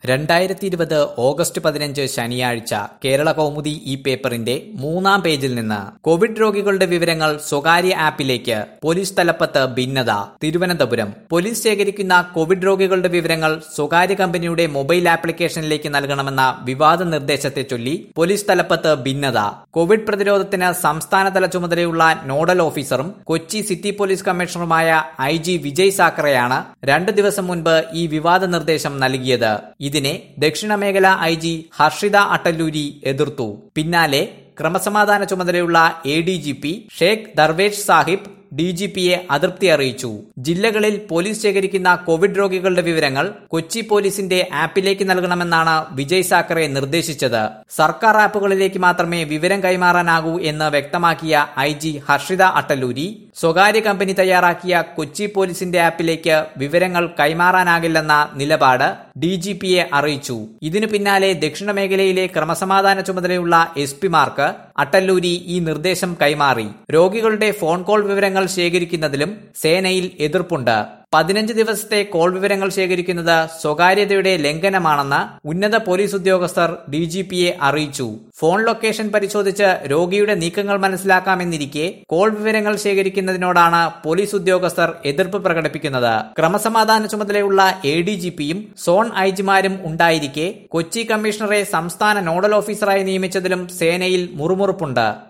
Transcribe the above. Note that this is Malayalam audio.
രണ്ടായിരത്തി ഇരുപത് ഓഗസ്റ്റ് പതിനഞ്ച് ശനിയാഴ്ച കേരള കൗമുദി ഈ പേപ്പറിന്റെ മൂന്നാം പേജിൽ നിന്ന് കോവിഡ് രോഗികളുടെ വിവരങ്ങൾ സ്വകാര്യ ആപ്പിലേക്ക് പോലീസ് തലപ്പത്ത് ഭിന്നത തിരുവനന്തപുരം പോലീസ് ശേഖരിക്കുന്ന കോവിഡ് രോഗികളുടെ വിവരങ്ങൾ സ്വകാര്യ കമ്പനിയുടെ മൊബൈൽ ആപ്ലിക്കേഷനിലേക്ക് നൽകണമെന്ന വിവാദ നിർദ്ദേശത്തെ ചൊല്ലി പോലീസ് തലപ്പത്ത് ഭിന്നത കോവിഡ് പ്രതിരോധത്തിന് സംസ്ഥാനതല ചുമതലയുള്ള നോഡൽ ഓഫീസറും കൊച്ചി സിറ്റി പോലീസ് കമ്മീഷണറുമായ ഐ ജി വിജയ് സാക്കറെയാണ് രണ്ടു ദിവസം മുൻപ് ഈ വിവാദ നിർദ്ദേശം നൽകിയത് ഇതിനെ ദക്ഷിണ മേഖല ഐ ജി ഹർഷിത അട്ടല്ലൂരി എതിർത്തു പിന്നാലെ ക്രമസമാധാന ചുമതലയുള്ള A D G P Sheikh Darvesh Sahib D G പിയെ അതൃപ്തി അറിയിച്ചു ജില്ലകളിൽ പോലീസ് ശേഖരിക്കുന്ന കോവിഡ് രോഗികളുടെ വിവരങ്ങൾ കൊച്ചി പോലീസിന്റെ ആപ്പിലേക്ക് നൽകണമെന്നാണ് വിജയ് സാക്കറെ നിർദ്ദേശിച്ചത് സർക്കാർ ആപ്പുകളിലേക്ക് മാത്രമേ വിവരം കൈമാറാനാകൂ എന്ന് വ്യക്തമാക്കിയ ഐ ജി ഹർഷിത അട്ടല്ലൂരി സ്വകാര്യ കമ്പനി തയ്യാറാക്കിയ കൊച്ചി പോലീസിന്റെ ആപ്പിലേക്ക് വിവരങ്ങൾ കൈമാറാനാകില്ലെന്ന നിലപാട് ഡി ജി പിയെ അറിയിച്ചു ഇതിനു പിന്നാലെ ദക്ഷിണ മേഖലയിലെ ക്രമസമാധാന ചുമതലയുള്ള എസ് പിമാർക്ക് അട്ടല്ലൂരി ഈ നിർദ്ദേശം കൈമാറി രോഗികളുടെ ഫോൺ കോൾ വിവരങ്ങൾ ശേഖരിക്കുന്നതിലും സേനയിൽ എതിർപ്പുണ്ട് പതിനഞ്ച് ദിവസത്തെ കോൾ വിവരങ്ങൾ ശേഖരിക്കുന്നത് സ്വകാര്യതയുടെ ലംഘനമാണെന്ന് ഉന്നത പോലീസ് ഉദ്യോഗസ്ഥർ ഡി ജി പിയെ അറിയിച്ചു ഫോൺ ലൊക്കേഷൻ പരിശോധിച്ച് രോഗിയുടെ നീക്കങ്ങൾ മനസ്സിലാക്കാമെന്നിരിക്കെ കോൾ വിവരങ്ങൾ ശേഖരിക്കുന്നതിനോടാണ് പോലീസ് ഉദ്യോഗസ്ഥർ എതിർപ്പ് പ്രകടിപ്പിക്കുന്നത് ക്രമസമാധാന ചുമതലയുള്ള എ ഡി ജി പിയും സോൺ ഐജിമാരും ഉണ്ടായിരിക്കെ കൊച്ചി കമ്മീഷണറെ സംസ്ഥാന നോഡൽ ഓഫീസറായി നിയമിച്ചതിലും സേനയിൽ മുറുമുറുപ്പുണ്ട്